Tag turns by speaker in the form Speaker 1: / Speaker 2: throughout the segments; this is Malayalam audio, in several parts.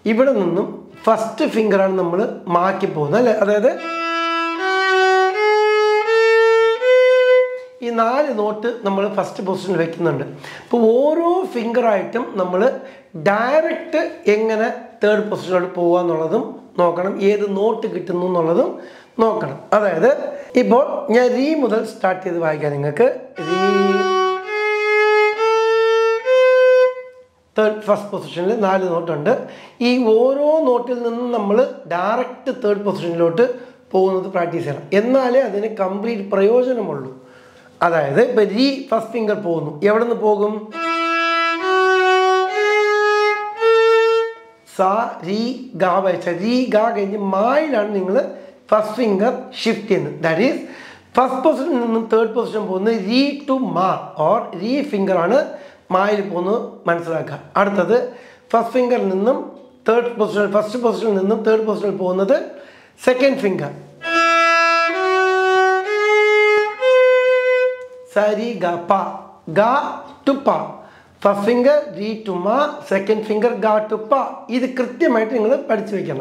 Speaker 1: ഇവിടെ നിന്നും ഫസ്റ്റ് ഫിംഗറാണ് നമ്മൾ മാക്കി പോകുന്നത് അല്ലേ അതായത് ഈ നാല് നോട്ട് നമ്മൾ ഫസ്റ്റ് പൊസിഷനിൽ വെക്കുന്നുണ്ട് അപ്പോൾ ഓരോ ഫിംഗറായിട്ടും നമ്മൾ ഡയറക്റ്റ് എങ്ങനെ തേർഡ് പൊസിഷനിലോട്ട് പോകുക എന്നുള്ളതും നോക്കണം ഏത് നോട്ട് കിട്ടുന്നു എന്നുള്ളതും നോക്കണം അതായത് ഇപ്പോൾ ഞാൻ റീ മുതൽ സ്റ്റാർട്ട് ചെയ്ത് വായിക്കാം നിങ്ങൾക്ക് റീ തേർഡ് ഫസ്റ്റ് പൊസിഷനിൽ നാല് നോട്ടുണ്ട് ഈ ഓരോ നോട്ടിൽ നിന്നും നമ്മൾ ഡയറക്റ്റ് തേർഡ് പൊസിഷനിലോട്ട് പോകുന്നത് പ്രാക്ടീസ് ചെയ്യണം എന്നാലേ അതിന് കംപ്ലീറ്റ് പ്രയോജനമുള്ളൂ അതായത് ഇപ്പം രീ ഫസ്റ്റ് ഫിംഗർ പോകുന്നു എവിടെ നിന്ന് പോകും സാ രീ ഗാ വായിച്ച രീ ഗാ കഴിഞ്ഞ് മായിലാണ് നിങ്ങൾ ഫസ്റ്റ് ഫിംഗർ ഷിഫ്റ്റ് ചെയ്യുന്നത് ദാറ്റ് ഈസ് ഫസ്റ്റ് പൊസിഷനിൽ നിന്നും തേർഡ് പൊസിഷൻ പോകുന്നത് രീ ടു മാ ഓർ രീ ഫിംഗർ ആണ് മായിൽ പോകുന്നത് മനസ്സിലാക്കുക അടുത്തത് ഫസ്റ്റ് ഫിംഗറിൽ നിന്നും തേർഡ് പൊസിഷൻ ഫസ്റ്റ് പൊസിഷനിൽ നിന്നും തേർഡ് പൊസിഷനിൽ പോകുന്നത് സെക്കൻഡ് ഫിംഗർ സരി ഗ പ ഗ ടു പ ഫസ്റ്റ് ഫിംഗർ രീ ടു മ സെക്കൻഡ് ഫിംഗർ ഗ ടു പ ഇത് കൃത്യമായിട്ട് നിങ്ങൾ പഠിച്ചു വെക്കണം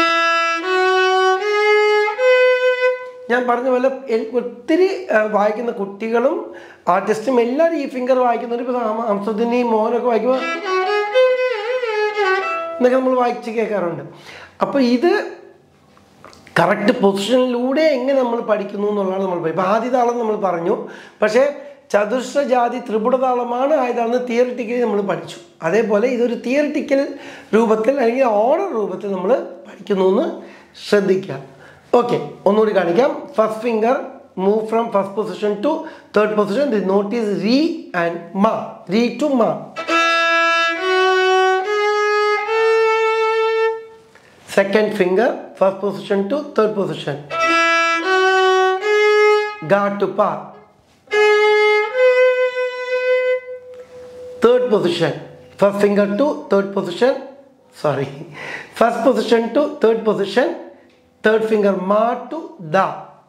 Speaker 1: ഞാൻ പറഞ്ഞ പോലെ എൽ- ഒത്തിരി ആ, വായിക്കുന്ന കുട്ടികളും ആർട്ടിസ്റ്റും എല്ലാവരും ഈ ഫിംഗർ വായിക്കുന്നവർ ഇപ്പോൾ ഹംസദിനി മോഹനൊക്കെ വായിക്കുമ്പോൾ എന്നൊക്കെ നമ്മൾ വായിച്ച് കേൾക്കാറുണ്ട് അപ്പോൾ ഇത് കറക്റ്റ് പൊസിഷനിലൂടെ എങ്ങനെ നമ്മൾ പഠിക്കുന്നു എന്നുള്ളതാണ് നമ്മൾ ഇപ്പോൾ ആദ്യതാളം നമ്മൾ പറഞ്ഞു പക്ഷേ ചതുശ്രജാതി ത്രിപുടതാളമാണ് ആയതാളെന്ന് തിയറിറ്റിക്കലി നമ്മൾ പഠിച്ചു അതേപോലെ ഇതൊരു തിയറിറ്റിക്കൽ രൂപത്തിൽ അല്ലെങ്കിൽ ഓർഡർ രൂപത്തിൽ നമ്മൾ പഠിക്കുന്നു എന്ന് ശ്രദ്ധിക്കുക ഓക്കെ ഒന്നുകൂടി കാണിക്കാം first finger move from first position to third position the note is റീ ആൻഡ് മ റീ ടു മ second finger first position to third position ga to pa third position first finger to third position sorry first position to third position third finger ma to da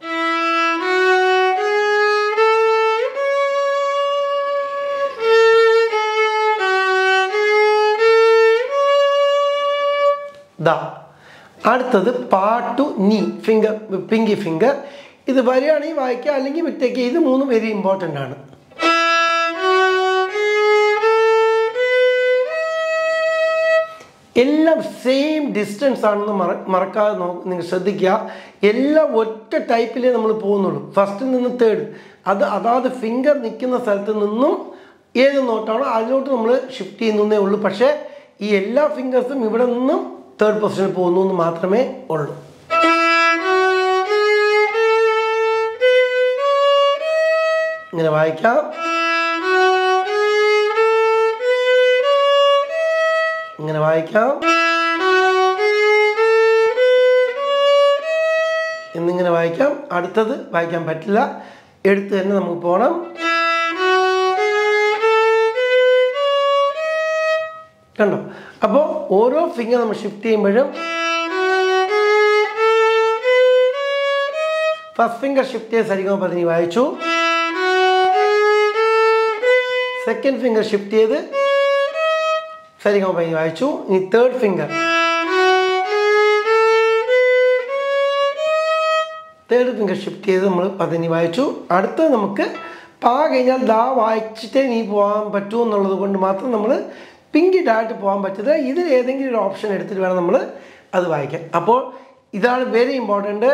Speaker 1: ദ അടുത്തത് പാട്ടു നീ ഫിംഗർ പിങ്കി ഫിംഗർ ഇത് വരികയാണെങ്കിൽ വായിക്കുക അല്ലെങ്കിൽ വിട്ടേക്ക് ഇത് മൂന്നും വെരി ഇമ്പോർട്ടൻ്റ് ആണ് എല്ലാം സെയിം ഡിസ്റ്റൻസ് ആണെന്ന് മറ മറക്കാതെ നോ നിങ്ങൾ ശ്രദ്ധിക്കുക എല്ലാം ഒറ്റ ടൈപ്പിലേ നമ്മൾ പോകുന്നുള്ളൂ ഫസ്റ്റിൽ നിന്ന് തേർഡ് അത് അതാത് ഫിംഗർ നിൽക്കുന്ന സ്ഥലത്ത് നിന്നും ഏത് നോട്ടാണോ അതിലോട്ട് നമ്മൾ ഷിഫ്റ്റ് ചെയ്യുന്നേ ഉള്ളൂ പക്ഷേ ഈ എല്ലാ ഫിംഗേഴ്സും ഇവിടെ നിന്നും തേർഡ് പൊസിഷനിൽ പോകുന്നു എന്ന് മാത്രമേ ഉള്ളൂ ഇങ്ങനെ വായിക്കാം ഇങ്ങനെ വായിക്കാം എന്നിങ്ങനെ വായിക്കാം അടുത്തത് വായിക്കാൻ പറ്റില്ല എടുത്ത് തന്നെ നമുക്ക് പോകണം കണ്ടോ അപ്പോൾ ഓരോ ഫിംഗർ നമ്മൾ ഷിഫ്റ്റ് ചെയ്യുമ്പോഴും ഫസ്റ്റ് ഫിംഗർ ഷിഫ്റ്റ് ചെയ്ത് സരിഗമ പതിനി വായിച്ചു സെക്കൻഡ് ഫിംഗർ ഷിഫ്റ്റ് ചെയ്ത് സരിഗമ പതിനി വായിച്ചു ഇനി third finger third finger shift ചെയ്ത് നമ്മൾ പതിനി വായിച്ചു അടുത്തത് നമുക്ക് പാ കഴിഞ്ഞാൽ ദാ വായിച്ചിട്ടേ നീ പോകാൻ പറ്റൂ എന്നുള്ളത് കൊണ്ട് മാത്രം നമ്മൾ പിങ്കിഡായിട്ട് പോകാൻ പറ്റത്തില്ല ഇതിൽ ഏതെങ്കിലും ഒരു ഓപ്ഷൻ എടുത്തിട്ട് വേണം നമ്മൾ അത് വായിക്കാൻ അപ്പോൾ ഇതാണ് വെരി ഇമ്പോർട്ടൻ്റ്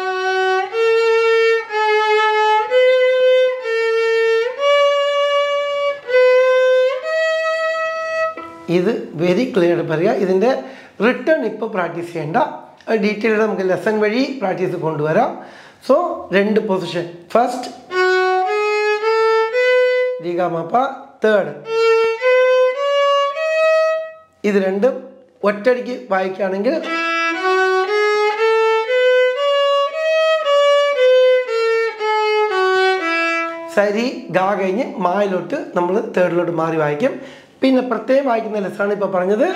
Speaker 1: ഇത് വെരി ക്ലിയർ പറയുക ഇതിൻ്റെ റിട്ടേൺ ഇപ്പോൾ പ്രാക്ടീസ് ചെയ്യേണ്ട ഡീറ്റെയിൽഡ് നമുക്ക് ലെസൺ വഴി പ്രാക്ടീസ് കൊണ്ടുവരാം സോ രണ്ട് പൊസിഷൻ ഫസ്റ്റ് രീഗാമപ്പ തേർഡ് ഇത് രണ്ടും ഒറ്റയടിക്ക് വായിക്കുകയാണെങ്കിൽ സരി ഗാ കഴിഞ്ഞ് മായിലോട്ട് നമ്മൾ തേർഡിലോട്ട് മാറി വായിക്കും പിന്നെ പ്രത്യേകം വായിക്കുന്ന ലെസ്സാണ് ഇപ്പോൾ പറഞ്ഞത്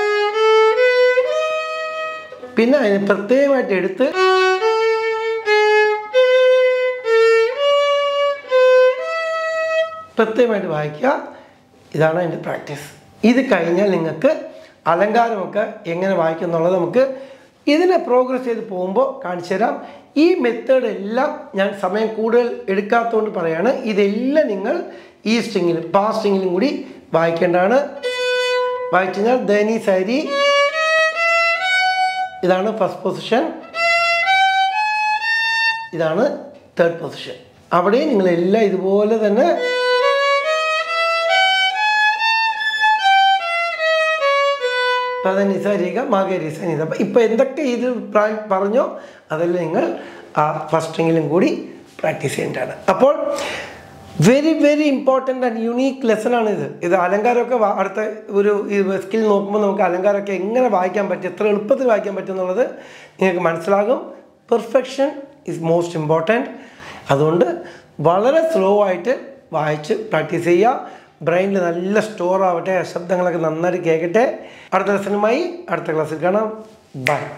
Speaker 1: പിന്നെ അതിന് പ്രത്യേകമായിട്ട് എടുത്ത് പ്രത്യേകമായിട്ട് വായിക്കുക ഇതാണ് എൻ്റെ പ്രാക്ടീസ് ഇത് കഴിഞ്ഞാൽ നിങ്ങൾക്ക് അലങ്കാരമൊക്കെ എങ്ങനെ വായിക്കും എന്നുള്ളത് നമുക്ക് ഇതിനെ പ്രോഗ്രസ് ചെയ്ത് പോകുമ്പോൾ കാണിച്ചു തരാം ഈ മെത്തേഡ് എല്ലാം ഞാൻ സമയം കൂടുതൽ എടുക്കാത്തതുകൊണ്ട് പറയാണ് ഇതെല്ലാം നിങ്ങൾ ഈ സ്ട്രിങ്ങിലും പാ സ്ട്രിങ്ങിലും കൂടി വായിക്കേണ്ടതാണ് വായിച്ചു കഴിഞ്ഞാൽ ധനി സരി ഇതാണ് ഫസ്റ്റ് പൊസിഷൻ ഇതാണ് തേർഡ് പൊസിഷൻ അവിടെ നിങ്ങളെല്ലാം ഇതുപോലെ തന്നെ പദനിസ രേഖ മകരിസ നിത അപ്പം ഇപ്പം എന്തൊക്കെ ഇത് പ്രാ- പറഞ്ഞോ അതെല്ലാം നിങ്ങൾ ആ ഫസ്റ്റിങ്ങിലും കൂടി പ്രാക്ടീസ് ചെയ്യേണ്ടതാണ് അപ്പോൾ very very important and unique lesson ആണ് ഇത് ഇത് അലങ്കാരമൊക്കെ വാ- അടുത്ത ഒരു സ്കിൽ നോക്കുമ്പോൾ നമുക്ക് അലങ്കാരമൊക്കെ എങ്ങനെ വായിക്കാൻ പറ്റും എത്ര എളുപ്പത്തിൽ വായിക്കാൻ പറ്റും എന്നുള്ളത് നിങ്ങൾക്ക് മനസ്സിലാകും പെർഫെക്ഷൻ ഇസ് മോസ്റ്റ് ഇമ്പോർട്ടൻറ്റ് അതുകൊണ്ട് വളരെ സ്ലോ ആയിട്ട് വായിച്ച് പ്രാക്ടീസ് ചെയ്യുക ബ്രെയിനിൽ നല്ല സ്റ്റോർ ആവട്ടെ ശബ്ദങ്ങളൊക്കെ നന്നായിട്ട് കേൾക്കട്ടെ അടുത്ത ലെസനുമായി അടുത്ത ക്ലാസ്സിൽ കാണാം ബൈ